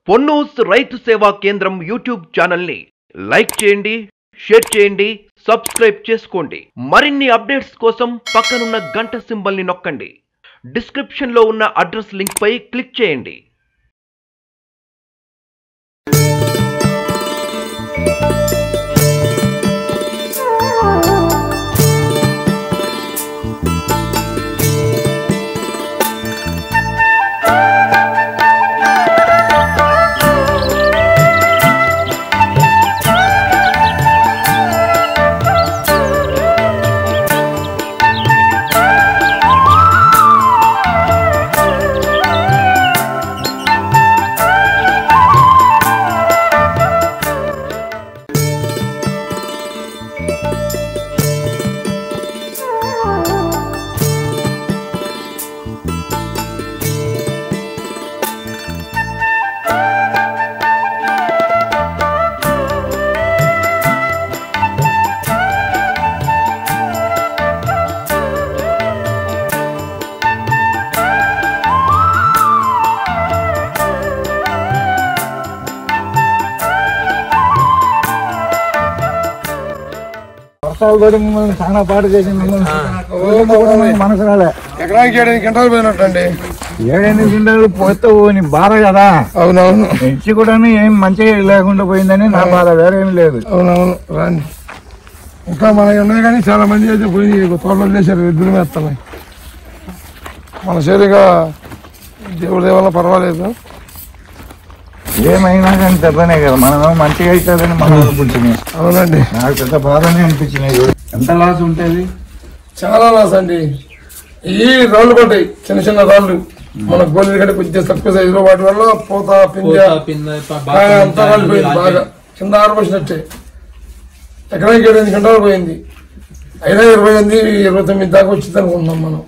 పొన్నూస్ రైతు సేవా కేంద్రం యూట్యూబ్ ఛానల్ని లైక్ చేయండి షేర్ చేయండి సబ్స్క్రైబ్ చేసుకోండి మరిన్ని అప్డేట్స్ కోసం పక్కనున్న గంట సింబల్ని నొక్కండి డిస్క్రిప్షన్లో ఉన్న అడ్రస్ లింక్పై క్లిక్ చేయండి వర్షాలు పడి మమ్మల్ని చాలా పాటు చేసి మమ్మల్ని ఊళ్ళో కూడా మాకు మనసు రాలే ఎకరానికి ఏడైదు గంటలు పోయినట్టండి ఏడెనిమిది గింటలు పోతే నీ బాధ కదా అవునవును ఇచ్చి కూడా ఏం మంచిగా లేకుండా పోయిందని నా బాధ వేరేం లేదు అవునవును రాండి ఇంకా మనకి ఉన్నాయి కానీ చాలా మంది అయితే పోయి తోటలు వదిలేశారు ఎద్దులు మేస్తున్నాయి మన సరిగా దేవుడి దేవల్ల పర్వాలేదు ఏమైనా కానీ దెబ్బనే కదా మనం మంచిగా అవుతుందని మనం అనుకుంటున్నాం అవునండి నాకు పెద్ద బాధనే అనిపించినాయి ఎంత లాస్ ఉంటుంది చాలా లాస్ అండి ఈ రాళ్ళు పడ్డాయి చిన్న చిన్న రాళ్ళు మన గోళీల కంటే కొంచెం తక్కువ సైజులో వాటి వల్ల పూత పింజ కాయ అంతా రాలిపోయింది బాగా కింద ఆరబోసినట్టే ఎకరానికి ఏడైదు గంటలు పోయింది అయినా ఇరవై ఎనిమిది ఇరవై తొమ్మిది దాకా వచ్చింది అనుకుంటున్నాం మనం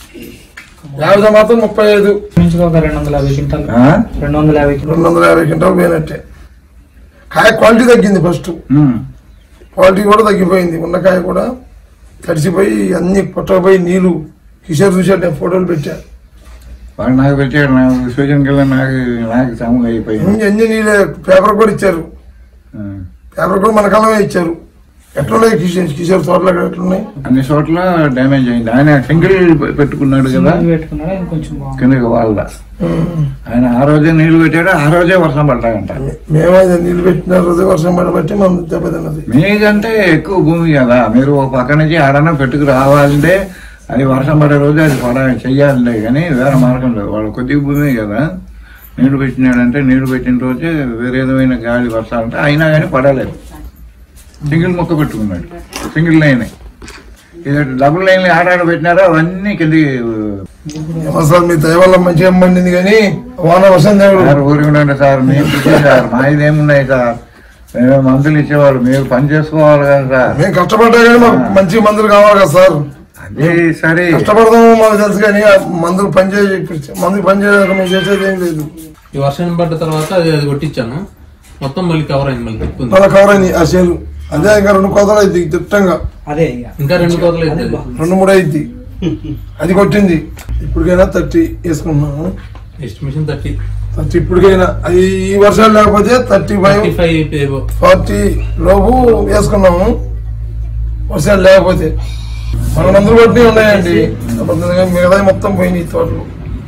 యాభై మాత్రం ముప్పై ఐదు నుంచి ఒక రెండు వందల యాభై క్వింటాల్ ఆ? రెండు వందల యాభై క్వింటాల్ రెండు వందల యాభై క్వింటాలు పోయినట్టే కాయ క్వాలిటీ తగ్గింది ఫస్ట్ ఉమ్. క్వాలిటీ కూడా తగ్గిపోయింది ఉన్న కాయ కూడా తడిసిపోయి అన్ని పుట్టకపోయి నీళ్లు కిషోర్ చూసాడు నేను ఫోటోలు పెట్టా వాడు నాకు పెట్టాడు నాకు సూచన కింద నాకు నాకు సమంగా అయిపోయింది అన్ని అన్ని నీళ్ళే పేపర్ కూడా ఇచ్చారు ఆ. పేపర్ కూడా మన కాలమే ఇచ్చారు ఎట్లున్నాయి కిషోర్ కిషోర్ తోటలు అక్కడ ఎట్లున్నాయి అన్ని చోట్ల డ్యామేజ్ అయింది ఆయన సింగిల్ పెట్టుకున్నాడు కదా ఇవి పెట్టుకున్నాడు ఇంకొంచెం బాగుంది కిందకి వాళ్ళ ఉమ్. ఆయన ఆ రోజే నీళ్లు పెట్టాడు ఆ రోజే వర్షం పడ్డాయంట మేమైతే నీళ్ళు పెట్టిన రోజు వర్షం పడబట్టి మనం దెబ్బతిన్నది మీకంటే ఎక్కువ భూమి కదా మీరు ఒక పక్క నుంచి ఆడన పెట్టుకు రావాలంటే అది వర్షం పడే రోజు అది పడ చెయ్యాలంటే కానీ వేరే మార్గం లేదు వాళ్ళు కొద్దిగా భూమి కదా నీళ్లు పెట్టినాడంటే నీళ్లు పెట్టిన రోజే వేరే విధమైన గాలి వర్షాలంటే అయినా కానీ పడలేదు సింగిల్ మొక్క పెట్టుకున్నాడు సింగిల్ లైన్ ఇది డబుల్ లైన్లు ఆడాడ పెట్టినారో అవన్నీ కింది ఏమో సార్ మీ దయ వల్ల మంచిగా పండింది కానీ వాన వర్షం దేవుడు సార్ ఊరుకుండండి సార్ మేము పిచ్చి సార్ మా ఇది ఏమున్నాయి సార్ మేమే మందులు ఇచ్చేవాళ్ళు మీరు పని చేసుకోవాలి కదా సార్ మేము కష్టపడ్డా కానీ మాకు మంచి మందులు కావాలి కదా సార్ అదే సరే కష్టపడదాము మాకు తెలుసు కానీ ఆ మందులు పనిచేయ మందులు పనిచేయక మేము చేసేది ఏం లేదు ఈ వర్షం పడ్డ తర్వాత అది అది కొట్టించాను మొత్తం మళ్ళీ కవర్ అయింది మళ్ళీ తిప్పుకుంది మళ్ళీ కవర్ అయింది ఆ చేలు అదే ఇంకా రెండు కోతలు అయింది తిట్టంగా అదే ఇక ఇంకా రెండు కోతలు అయితే రెండు మూడు అయింది అది కొట్టింది ఇప్పటికైనా థర్టీ వేసుకున్నాము ఎస్టిమేషన్ థర్టీ థర్టీ ఇప్పటికైనా అది ఈ వర్షాలు లేకపోతే thirty five thirty five forty లోపు వేసుకున్నాము వర్షాలు లేకపోతే మన మందులు కొట్టినవి ఉన్నాయండి అబద్ధంగా మిగతా మొత్తం పోయినాయి తోటలు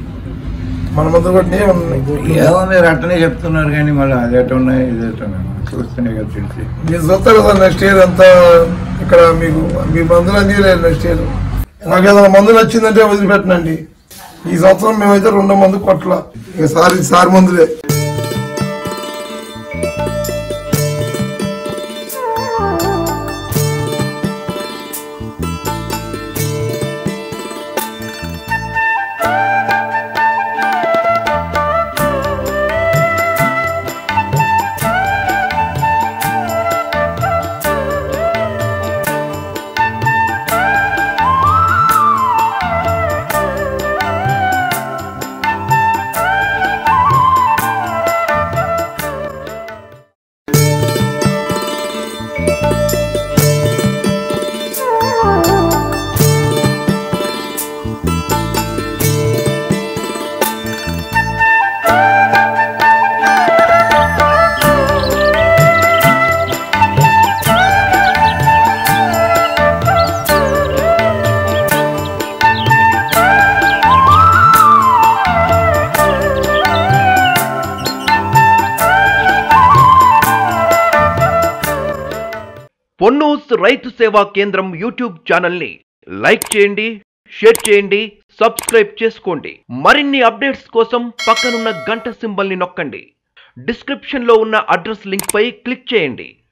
మన మందులు కొట్టినవి ఉన్నాయి ఏమో మీరు అట్టనే చెప్తున్నారు కానీ మళ్ళీ అది ఎటు ఉన్నాయి ఇది ఎటు ఉన్నాయి చూస్తేనే కదా తెలిసి మీరు చూస్తారు కదా నెక్స్ట్ ఇయర్ అంతా ఇక్కడ మీకు మీ మందులు అందిలేదు నెక్స్ట్ ఇయర్ నాకు ఏదైనా మందు నచ్చిందంటే వదిలిపెట్టనండి ఈ సంవత్సరం మేమైతే రెండో మందు కొట్ల ఇక సారి సారి మందులే పొన్నూస్ రైతు సేవా కేంద్రం యూట్యూబ్ ఛానల్ని లైక్ చేయండి షేర్ చేయండి సబ్స్క్రైబ్ చేసుకోండి మరిన్ని అప్డేట్స్ కోసం పక్కనున్న గంట సింబల్ని నొక్కండి డిస్క్రిప్షన్లో ఉన్న అడ్రస్ లింక్పై క్లిక్ చేయండి